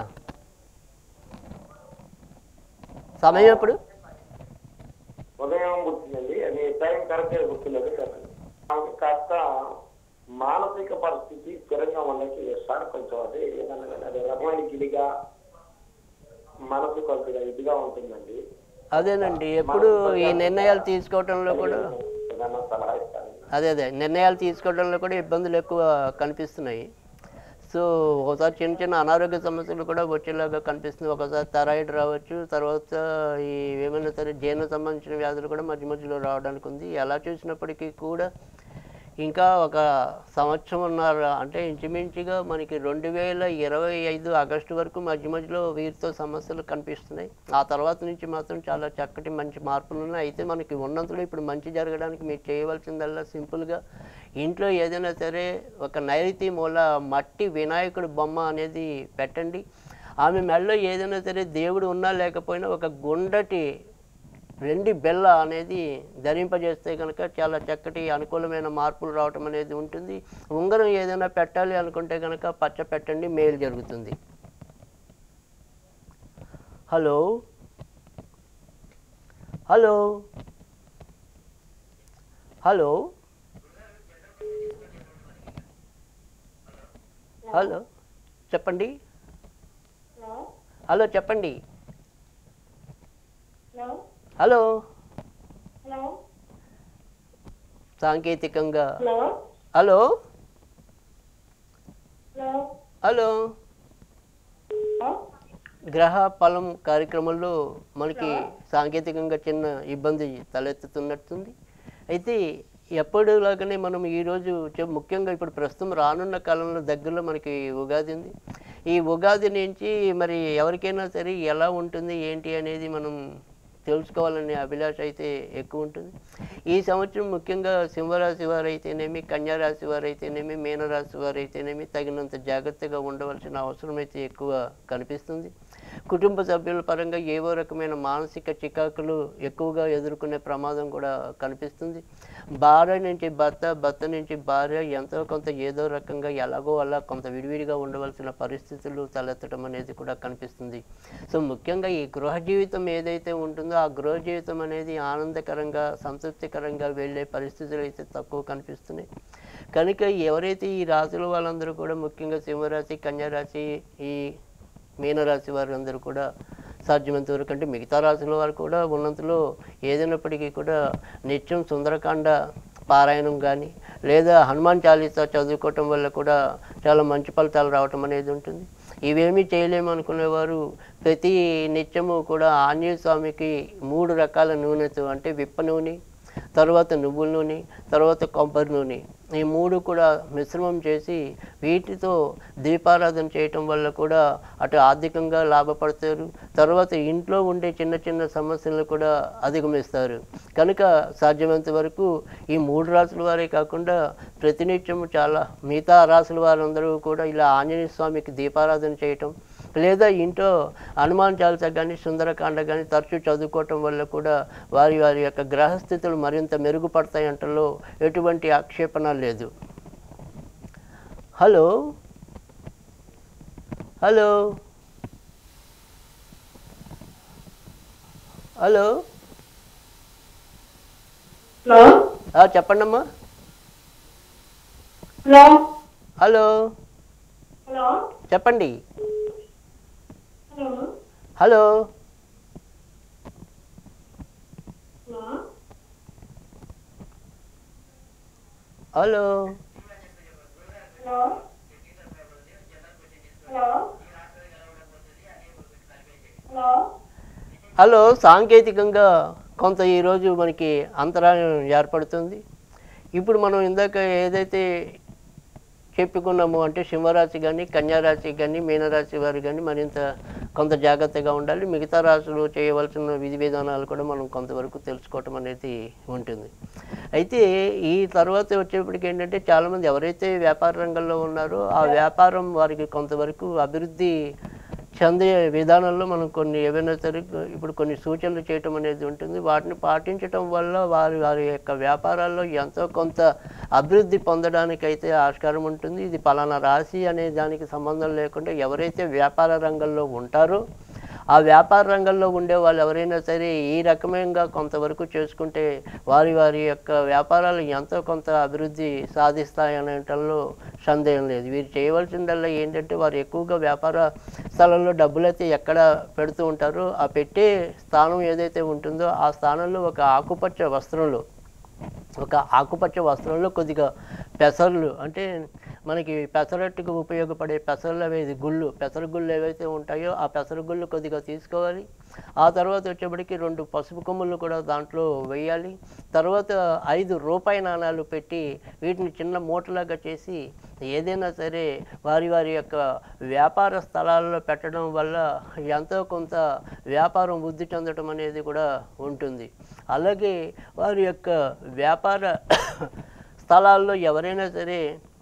సమయం ఎప్పుడు ఉదయం పుట్టిందండి అది టైం కరెక్ట్గా గుర్తులేదు చెప్పండి ఆమెకి కాస్త మానసిక పరిస్థితి స్థిరంగా ఉండకి సార్ కొంచెం అదే ఏదన్నా కానీ అదే రకమైన గిలిగా మనసు కొద్దిగా ఇదిగా ఉంటుందండి అదేనండి ఎప్పుడు ఈ నిర్ణయాలు తీసుకోవడంలో కూడా ఏదన్నా సలహా ఇస్తాను అదే అదే నిర్ణయాలు తీసుకోవడంలో కూడా ఇబ్బందులు ఎక్కువ కనిపిస్తున్నాయి సో ఒకసారి చిన్న చిన్న అనారోగ్య సమస్యలు కూడా వచ్చేలాగా కనిపిస్తుంది ఒకసారి థైరాయిడ్ రావచ్చు తర్వాత ఈ ఏమైనా సరే జీర్ణ సంబంధించిన వ్యాధులు కూడా మధ్య మధ్యలో రావడానికి ఉంది ఎలా చూసినప్పటికీ కూడా ఇంకా ఒక సంవత్సరం ఉన్నారు అంటే ఇంచుమించుగా మనకి రెండు వేల ఇరవై ఐదు ఆగస్టు వరకు మధ్య మధ్యలో వీరితో సమస్యలు కనిపిస్తున్నాయి ఆ తర్వాత నుంచి మాత్రం చాలా చక్కటి మంచి మార్పులు ఉన్నాయి అయితే మనకి ఉన్నంతలో ఇప్పుడు మంచి జరగడానికి మీరు చేయవలసిందల్లా సింపుల్గా ఇంట్లో ఏదైనా సరే ఒక నైరుతి మూల మట్టి వినాయకుడి బొమ్మ అనేది పెట్టండి ఆమె మెడలో ఏదైనా సరే దేవుడు ఉన్నా లేకపోయినా ఒక గుండటి వెండి బెల్ల అనేది ధరింపజేస్తే కనుక చాలా చక్కటి అనుకూలమైన మార్పులు రావటం అనేది ఉంటుంది ఉంగరం ఏదైనా పెట్టాలి అనుకుంటే కనుక పచ్చ పెట్టండి మేలు జరుగుతుంది హలో హలో హలో హలో చెప్పండి హలో హలో చెప్పండి హలో హలో హలో సాంకేతికంగా hello hello hello hello hello గ్రహ ఫలం కార్యక్రమంలో మనకి సాంకేతికంగా చిన్న ఇబ్బంది తలెత్తుతున్నట్టుంది అయితే ఎప్పుడులాగానే మనం ఈరోజు చె- ముఖ్యంగా ఇప్పుడు ప్రస్తుతం రానున్న కాలంలో దగ్గరలో మనకి ఉగాది ఉంది ఈ ఉగాది నుంచి మరి ఎవరికైనా సరే ఎలా ఉంటుంది ఏంటి అనేది మనం తెలుసుకోవాలనే అభిలాష అయితే ఎక్కువ ఉంటుంది ఈ సంవత్సరం ముఖ్యంగా సింహరాశి వారు అయితేనేమి కన్యారాశి వారు అయితేనేమి మీనరాశి వారు అయితేనేమి తగినంత జాగ్రత్తగా ఉండవలసిన అవసరం అయితే ఎక్కువ కనిపిస్తుంది కుటుంబ సభ్యుల పరంగా ఏవో రకమైన మానసిక చికాకులు ఎక్కువగా ఎదుర్కొనే ప్రమాదం కూడా కనిపిస్తుంది భార్య నుంచి భర్త భర్త నుంచి భార్య ఎంతో కొంత ఏదో రకంగా ఎలాగో అలా కొంత విడివిడిగా ఉండవలసిన పరిస్థితులు తలెత్తడం అనేది కూడా కనిపిస్తుంది సో ముఖ్యంగా ఈ గృహ జీవితం ఏదైతే ఉంటుందో ఆ గృహ జీవితం అనేది ఆనందకరంగా సంతృప్తికరంగా వెళ్ళే పరిస్థితులు అయితే తక్కువ కనిపిస్తున్నాయి కనుక ఎవరైతే ఈ రాశుల వాళ్ళందరూ కూడా ముఖ్యంగా సింహరాశి కన్యారాశి ఈ మీనరాశి వారు అందరూ కూడా సాధ్యమైనంత వరకు అంటే మిగతా రాశుల వారు కూడా ఉన్నంతలో ఏదైనప్పటికీ కూడా నిత్యం సుందరకాండ పారాయణం కానీ లేదా హనుమాన్ చాలీసా చదువుకోవటం వల్ల కూడా చాలా మంచి ఫలితాలు రావటం అనేది ఉంటుంది ఇవేమీ చేయలేము అనుకునేవారు ప్రతి నిత్యము కూడా ఆంజనేయ స్వామికి మూడు రకాల నూనెతో అంటే విప్ప నూనె తర్వాత నువ్వుల నూనె తర్వాత కొబ్బరి నూనె ఈ మూడు కూడా మిశ్రమం చేసి వీటితో దీపారాధన చేయటం వల్ల కూడా అటు ఆర్థికంగా లాభపడతారు తర్వాత ఇంట్లో ఉండే చిన్న చిన్న సమస్యలను కూడా అధిగమిస్తారు కనుక సాధ్యమైనంత వరకు ఈ మూడు రాసుల వారే కాకుండా ప్రతినిత్యము చాలా మిగతా రాసుల వారందరూ కూడా ఇలా ఆంజనేయ స్వామికి దీపారాధన చేయటం లేదా ఇంట్లో హనుమాన్ చాలీసా కానీ సుందరకాండ కానీ తరచూ చదువుకోవటం వల్ల కూడా వారి వారి యొక్క గ్రహస్థితులు మరింత మెరుగుపడతాయి అంటలో ఎటువంటి ఆక్షేపణ లేదు హలో హలో హలో హలో ఆ, చెప్పండమ్మా హలో హలో హలో చెప్పండి hello hello hello hello hello hello hello hello సాంకేతికంగా కొంత ఈరోజు మనకి అంతరాయం ఏర్పడుతుంది ఇప్పుడు మనం ఇందాక ఏదైతే చెప్పుకున్నాము అంటే సింహరాశి కానీ కన్యారాశి కానీ మీనరాశి వారు కానీ మరింత కొంత జాగ్రత్తగా ఉండాలి మిగతా రాశులు చేయవలసిన విధి విధానాలు కూడా మనం కొంతవరకు తెలుసుకోవటం అనేది ఉంటుంది అయితే ఈ తర్వాత వచ్చేప్పటికి ఏంటంటే చాలామంది ఎవరైతే వ్యాపార రంగంలో ఉన్నారో ఆ వ్యాపారం వారికి కొంతవరకు అభివృద్ధి చందే విధానంలో మనం కొన్ని ఏవైనా సరే ఇప్పుడు కొన్ని సూచనలు చేయటం అనేది ఉంటుంది వాటిని పాటించటం వల్ల వారి వారి యొక్క వ్యాపారాల్లో ఎంతో కొంత అభివృద్ధి పొందడానికైతే ఆస్కారం ఉంటుంది ఇది పలానా రాశి అనే దానికి సంబంధం లేకుండా ఎవరైతే వ్యాపార రంగంలో ఉంటారో ఆ వ్యాపార రంగంలో ఉండే వాళ్ళు ఎవరైనా సరే ఈ రకమంగా కొంతవరకు చేసుకుంటే వారి వారి యొక్క వ్యాపారాలు ఎంతో కొంత అభివృద్ధి సాధిస్తాయనటంలో సందేహం లేదు వీరు చేయవలసిందల్లా ఏంటంటే వారు ఎక్కువగా వ్యాపార స్థలంలో డబ్బులైతే ఎక్కడ పెడుతూ ఉంటారో ఆ పెట్టే స్థానం ఏదైతే ఉంటుందో ఆ స్థానంలో ఒక ఆకుపచ్చ వస్త్రంలో ఒక ఆకుపచ్చ వస్త్రంలో కొద్దిగా పెసర్లు అంటే మనకి పెసరట్టుకు ఉపయోగపడే పెసర్లు అవి గుళ్ళు పెసర గుళ్ళు ఏవైతే ఉంటాయో ఆ పెసర గుళ్ళు కొద్దిగా తీసుకోవాలి ఆ తర్వాత వచ్చేప్పటికి రెండు పసుపు కొమ్ములు కూడా దాంట్లో వేయాలి తర్వాత ఐదు రూపాయి నాణాలు పెట్టి వీటిని చిన్న మూటలాగా చేసి ఏదైనా సరే వారి వారి యొక్క వ్యాపార స్థలాల్లో పెట్టడం వల్ల ఎంతో కొంత వ్యాపారం వృద్ధి చెందడం అనేది కూడా ఉంటుంది అలాగే వారి యొక్క వ్యాపార స్థలాల్లో ఎవరైనా సరే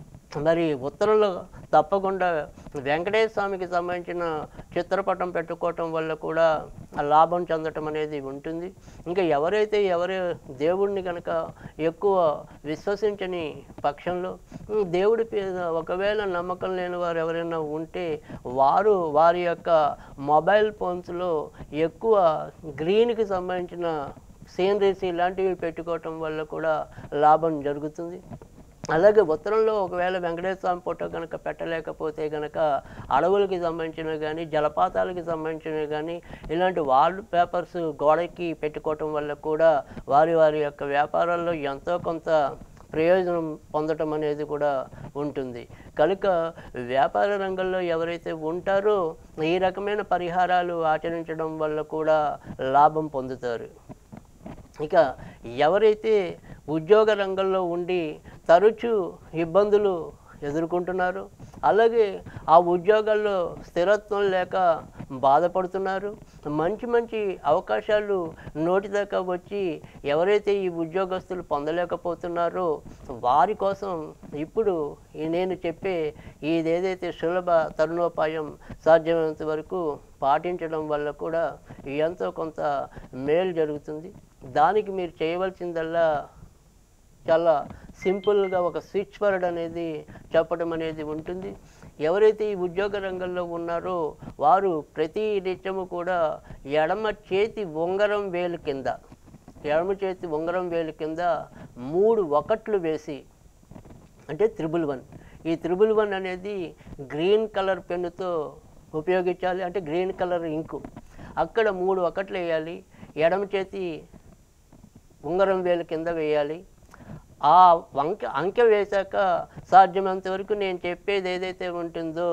మరి ఉత్తరంలో తప్పకుండా వెంకటేశ్వర స్వామికి సంబంధించిన చిత్రపటం పెట్టుకోవటం వల్ల కూడా ఆ లాభం చెందటం అనేది ఉంటుంది ఇంకా ఎవరైతే ఎవరి దేవుడిని కనుక ఎక్కువ విశ్వసించని పక్షంలో ఉమ్, దేవుడి మీద ఒకవేళ నమ్మకం లేని వారు ఎవరైనా ఉంటే వారు వారి యొక్క మొబైల్ ఫోన్స్లో ఎక్కువ గ్రీన్కి సంబంధించిన సీనరీస్ ఇలాంటివి పెట్టుకోవటం వల్ల కూడా లాభం జరుగుతుంది అలాగే ఉత్తరంలో ఒకవేళ వెంకటేశ్వర స్వామి ఫోటో కనుక పెట్టలేకపోతే కనుక అడవులకి సంబంధించినవి కానీ జలపాతాలకి సంబంధించినవి కానీ ఇలాంటి వాల్ పేపర్స్ గోడకి పెట్టుకోవటం వల్ల కూడా వారి వారి యొక్క వ్యాపారాల్లో ఎంతో కొంత ప్రయోజనం పొందటం అనేది కూడా ఉంటుంది కనుక వ్యాపార రంగంలో ఎవరైతే ఉంటారో ఈ రకమైన పరిహారాలు ఆచరించడం వల్ల కూడా లాభం పొందుతారు ఇక ఎవరైతే ఉద్యోగ రంగంలో ఉండి తరచూ ఇబ్బందులు ఎదుర్కొంటున్నారు అలాగే ఆ ఉద్యోగాల్లో స్థిరత్వం లేక బాధపడుతున్నారు మంచి మంచి అవకాశాలు నోటి దాకా వచ్చి ఎవరైతే ఈ ఉద్యోగస్తులు పొందలేకపోతున్నారో వారి కోసం ఇప్పుడు ఈ నేను చెప్పే ఇదేదైతే సులభ తరుణోపాయం సాధ్యమైనంత వరకు పాటించడం వల్ల కూడా ఎంతో కొంత మేలు జరుగుతుంది దానికి మీరు చేయవలసిందల్లా చాలా సింపుల్గా ఒక స్విచ్ వర్డ్ అనేది చెప్పడం అనేది ఉంటుంది ఎవరైతే ఈ ఉద్యోగ రంగంలో ఉన్నారో వారు ప్రతి నిత్యము కూడా ఎడమ చేతి ఉంగరం వేలు కింద ఎడమ చేతి ఉంగరం వేలు కింద మూడు ఒకట్లు వేసి అంటే త్రిబుల్ వన్ ఈ త్రిబుల్ వన్ అనేది గ్రీన్ కలర్ పెన్నుతో ఉపయోగించాలి అంటే గ్రీన్ కలర్ ఇంకు అక్కడ మూడు ఒకట్లు వేయాలి ఎడమ చేతి ఉంగరం వేలు కింద వేయాలి ఆ వంక అంకె వేశాక సాధ్యమైనంత వరకు నేను చెప్పేది ఏదైతే ఉంటుందో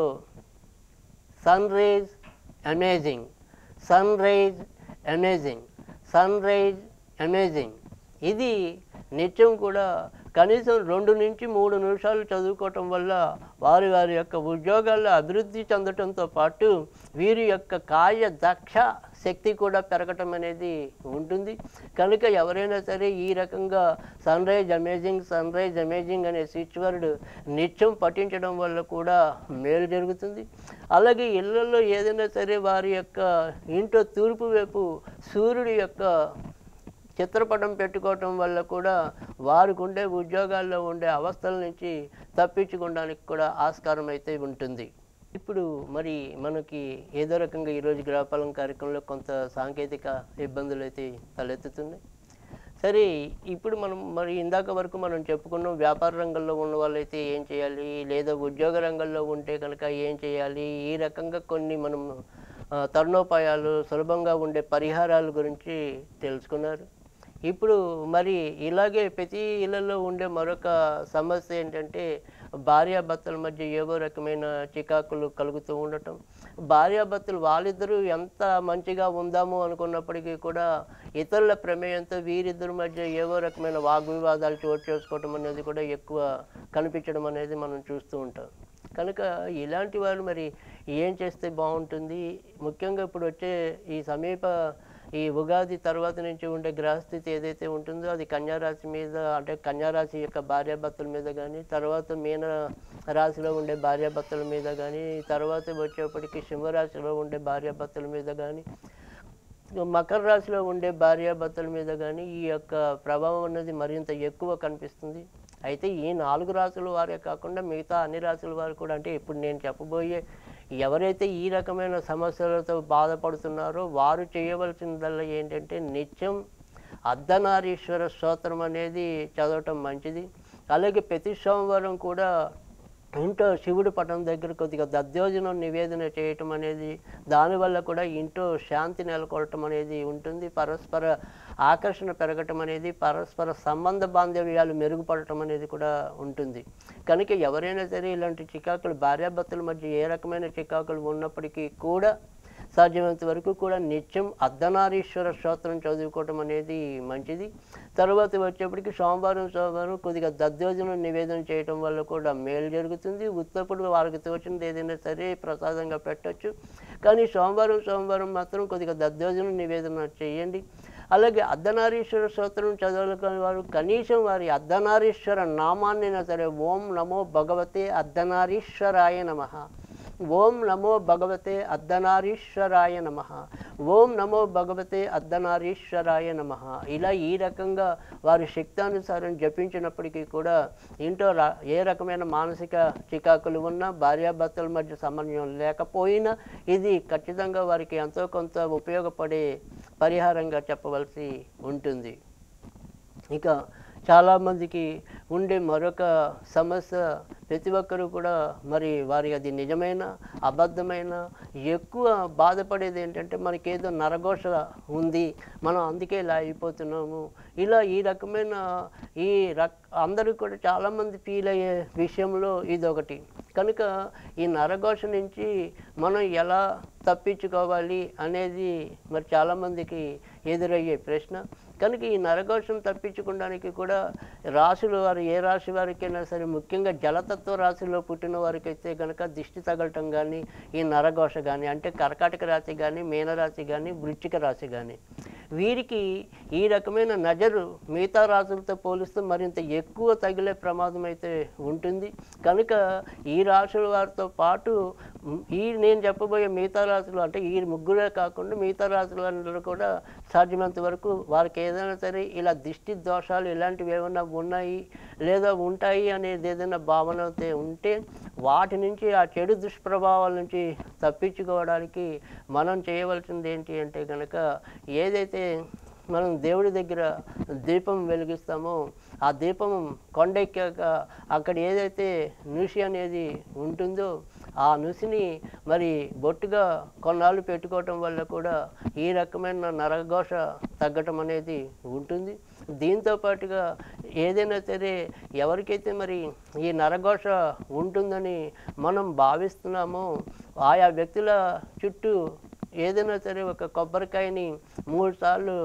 sunrise amazing sunrise amazing sunrise amazing ఇది నిత్యం కూడా కనీసం రెండు నుంచి మూడు నిమిషాలు చదువుకోవటం వల్ల వారి వారి యొక్క ఉద్యోగాల్లో అభివృద్ధి చెందటంతో పాటు వీరి యొక్క కార్య దక్ష శక్తి కూడా పెరగటం అనేది ఉంటుంది కనుక ఎవరైనా సరే ఈ రకంగా sunrise amazing sunrise amazing అనే స్విచ్ వర్డ్ నిత్యం పఠించడం వల్ల కూడా మేలు జరుగుతుంది అలాగే ఇళ్లలో ఏదైనా సరే వారి యొక్క ఇంట్లో తూర్పు వైపు సూర్యుడి యొక్క చిత్రపటం పెట్టుకోవటం వల్ల కూడా వారికి ఉండే ఉద్యోగాల్లో ఉండే అవస్థల నుంచి తప్పించుకోవడానికి కూడా ఆస్కారం అయితే ఉంటుంది ఇప్పుడు మరి మనకి ఏదో రకంగా ఈరోజు గ్రహపాలన కార్యక్రమంలో కొంత సాంకేతిక ఇబ్బందులు అయితే తలెత్తుతున్నాయి సరే ఇప్పుడు మనం మరి ఇందాక వరకు మనం చెప్పుకున్నాం వ్యాపార రంగంలో ఉన్న వాళ్ళైతే ఏం చేయాలి లేదా ఉద్యోగ రంగంలో ఉంటే కనుక ఏం చేయాలి ఈ రకంగా కొన్ని మనం ఆ, తరుణోపాయాలు సులభంగా ఉండే పరిహారాల గురించి తెలుసుకున్నారు ఇప్పుడు మరి ఇలాగే ప్రతి ఇళ్లలో ఉండే మరొక సమస్య ఏంటంటే భార్యాభర్తల మధ్య ఏవో రకమైన చికాకులు కలుగుతూ ఉండటం భార్యాభర్తలు వాళ్ళిద్దరూ ఎంత మంచిగా ఉందాము అనుకున్నప్పటికీ కూడా ఇతరుల ప్రమేయంతో వీరిద్దరి మధ్య ఏవో రకమైన వాగ్వివాదాలు చోటు చేసుకోవటం అనేది కూడా ఎక్కువ కనిపించడం అనేది మనం చూస్తూ ఉంటాం కనుక ఇలాంటి వారు మరి ఏం చేస్తే బాగుంటుంది ముఖ్యంగా ఇప్పుడు వచ్చే ఈ సమీప ఈ ఉగాది తర్వాత నుంచి ఉండే గ్రహస్థితి ఏదైతే ఉంటుందో అది కన్యారాశి మీద అంటే కన్యారాశి యొక్క భార్యాభర్తల మీద కానీ తర్వాత మీన రాశిలో ఉండే భార్యాభర్తల మీద కానీ తర్వాత వచ్చేప్పటికి సింహరాశిలో ఉండే భార్యాభర్తల మీద కానీ మకర రాశిలో ఉండే భార్యాభర్తల మీద కానీ ఈ యొక్క ప్రభావం అనేది మరింత ఎక్కువ కనిపిస్తుంది అయితే ఈ నాలుగు రాశుల వారే కాకుండా మిగతా అన్ని రాశుల వారు కూడా అంటే ఇప్పుడు నేను చెప్పబోయే ఎవరైతే ఈ రకమైన సమస్యలతో బాధపడుతున్నారో వారు చేయవలసిందల్లా ఏంటంటే నిత్యం అర్ధనారీశ్వర స్తోత్రం అనేది చదవటం మంచిది అలాగే ప్రతి సోమవారం కూడా ఇంట్లో శివుడి పటం దగ్గర కొద్దిగా దద్యోజనం నివేదన చేయటం అనేది దానివల్ల కూడా ఇంట్లో శాంతి నెలకొల్టం అనేది ఉంటుంది పరస్పర ఆకర్షణ పెరగటం అనేది పరస్పర సంబంధ బాంధవ్యాలు మెరుగుపడటం అనేది కూడా ఉంటుంది కనుక ఎవరైనా సరే ఇలాంటి చికాకులు భార్యాభర్తల మధ్య ఏ రకమైన చికాకులు ఉన్నప్పటికీ కూడా సాధ్యమైనంత వరకు కూడా నిత్యం అర్ధనారీశ్వర స్తోత్రం చదువుకోవటం అనేది మంచిది తర్వాత వచ్చేప్పటికి సోమవారం సోమవారం కొద్దిగా దద్దోజనం నివేదన చేయటం వల్ల కూడా మేలు జరుగుతుంది ఉత్తప్పుడు వారికి తోచినది ఏదైనా సరే ప్రసాదంగా పెట్టొచ్చు కానీ సోమవారం సోమవారం మాత్రం కొద్దిగా దద్దోజనం నివేదన చేయండి అలాగే అర్ధనారీశ్వర స్తోత్రం చదవలేని వారు కనీసం వారి అర్ధనారీశ్వర నామాన్నైనా సరే ఓం నమో భగవతే అర్ధనారీశ్వరాయ నమః ఓం నమో భగవతే అర్ధనారీశ్వరాయ నమ ఓం నమో భగవతే అర్ధనారీశ్వరాయ నమ ఇలా ఈ రకంగా వారి శక్తానుసారం జపించినప్పటికీ కూడా ఇంట్లో రా ఏ రకమైన మానసిక చికాకులు ఉన్నా భార్యాభర్తల మధ్య సమన్వయం లేకపోయినా ఇది ఖచ్చితంగా వారికి ఎంతో కొంత ఉపయోగపడే పరిహారంగా చెప్పవలసి ఉంటుంది ఇక చాలామందికి ఉండే మరొక సమస్య ప్రతి ఒక్కరూ కూడా మరి వారి అది నిజమైన అబద్ధమైన ఎక్కువ బాధపడేది ఏంటంటే మనకేదో నరఘోష ఉంది మనం అందుకే ఇలా అయిపోతున్నాము ఇలా ఈ రకమైన ఈ రక్ అందరూ కూడా చాలామంది ఫీల్ అయ్యే విషయంలో ఇదొకటి కనుక ఈ నరఘోష నుంచి మనం ఎలా తప్పించుకోవాలి అనేది మరి చాలామందికి ఎదురయ్యే ప్రశ్న కనుక ఈ నరఘోషం తప్పించుకోవడానికి కూడా రాశులు వారు ఏ రాశి వారికైనా సరే ముఖ్యంగా జలతత్వ రాశిలో పుట్టిన వారికైతే కనుక దిష్టి తగలటం కానీ ఈ నరఘోష కానీ అంటే కర్కాటక రాశి కానీ మీనరాశి కానీ వృశ్చిక రాశి కానీ వీరికి ఈ రకమైన నజరు మిగతా రాశులతో పోలిస్తే మరింత ఎక్కువ తగిలే ప్రమాదం అయితే ఉంటుంది కనుక ఈ రాశుల వారితో పాటు మ్, ఈ నేను చెప్పబోయే మిగతా రాశులు అంటే ఈ ముగ్గురే కాకుండా మిగతా రాశుల వారందరూ కూడా సాధ్యమైనంత వరకు వారికి ఏదైనా సరే ఇలా దిష్టి దోషాలు ఇలాంటివి ఏమైనా ఉన్నాయి లేదా ఉంటాయి అనేది ఏదైనా భావన అయితే ఉంటే వాటి నుంచి ఆ చెడు దుష్ప్రభావాల నుంచి తప్పించుకోవడానికి మనం చేయవలసింది ఏంటి అంటే కనుక ఏదైతే మనం దేవుడి దగ్గర దీపం వెలిగిస్తామో ఆ దీపం కొండెక్కాక అక్కడ ఏదైతే నుసి అనేది ఉంటుందో ఆ నుసిని మరి బొట్టుగా కొన్నాళ్ళు పెట్టుకోవటం వల్ల కూడా ఈ రకమైన నరఘోష తగ్గటం అనేది ఉంటుంది దీంతో పాటుగా ఏదైనా సరే ఎవరికైతే మరి ఈ నరఘోష ఉంటుందని మనం భావిస్తున్నామో ఆయా వ్యక్తుల చుట్టూ ఏదైనా సరే ఒక కొబ్బరికాయని మూడు సార్లు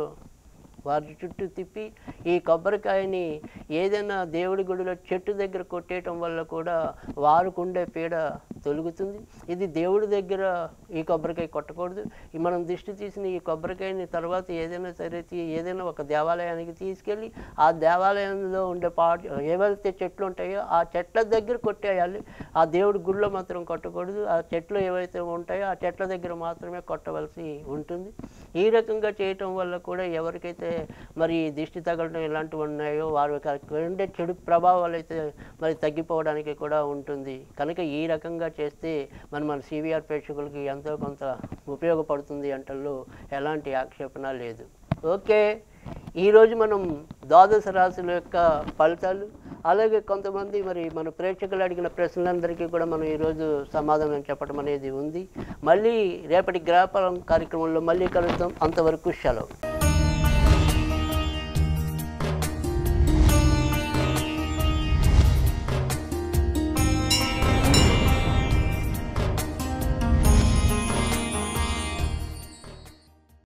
వారి చుట్టూ తిప్పి ఈ కొబ్బరికాయని ఏదైనా దేవుడి గుడిలో చెట్టు దగ్గర కొట్టేయటం వల్ల కూడా వారికి ఉండే పీడ తొలుగుతుంది ఇది దేవుడి దగ్గర ఈ కొబ్బరికాయ కొట్టకూడదు ఈ మనం దిష్టి తీసిన ఈ కొబ్బరికాయని తర్వాత ఏదైనా సరే తీ- ఏదైనా ఒక దేవాలయానికి తీసుకెళ్ళి ఆ దేవాలయంలో ఉండే పా ఏవైతే చెట్లు ఉంటాయో ఆ చెట్ల దగ్గర కొట్టేయాలి ఆ దేవుడి గుడిలో మాత్రం కొట్టకూడదు ఆ చెట్లు ఏవైతే ఉంటాయో ఆ చెట్ల దగ్గర మాత్రమే కొట్టవలసి ఉంటుంది ఈ రకంగా చేయటం వల్ల కూడా ఎవరికైతే మరి ఈ దిష్టి తగలడం ఇలాంటివి ఉన్నాయో వారి యొక్క ఉండే చెడు ప్రభావాలు అయితే మరి తగ్గిపోవడానికి కూడా ఉంటుంది కనుక ఈ రకంగా చేస్తే మరి మన సివిఆర్ ప్రేక్షకులకి ఎంతో కొంత ఉపయోగపడుతుంది అంటల్లో ఎలాంటి ఆక్షేపణ లేదు ఓకే ఈరోజు మనం ద్వాదశ రాశుల యొక్క ఫలితాలు అలాగే కొంతమంది మరి మన ప్రేక్షకులు అడిగిన ప్రశ్నలందరికీ కూడా మనం ఈరోజు సమాధానం చెప్పడం అనేది ఉంది మళ్ళీ రేపటి గ్రహఫలం కార్యక్రమంలో మళ్ళీ కలుద్దాం అంతవరకు సెలవు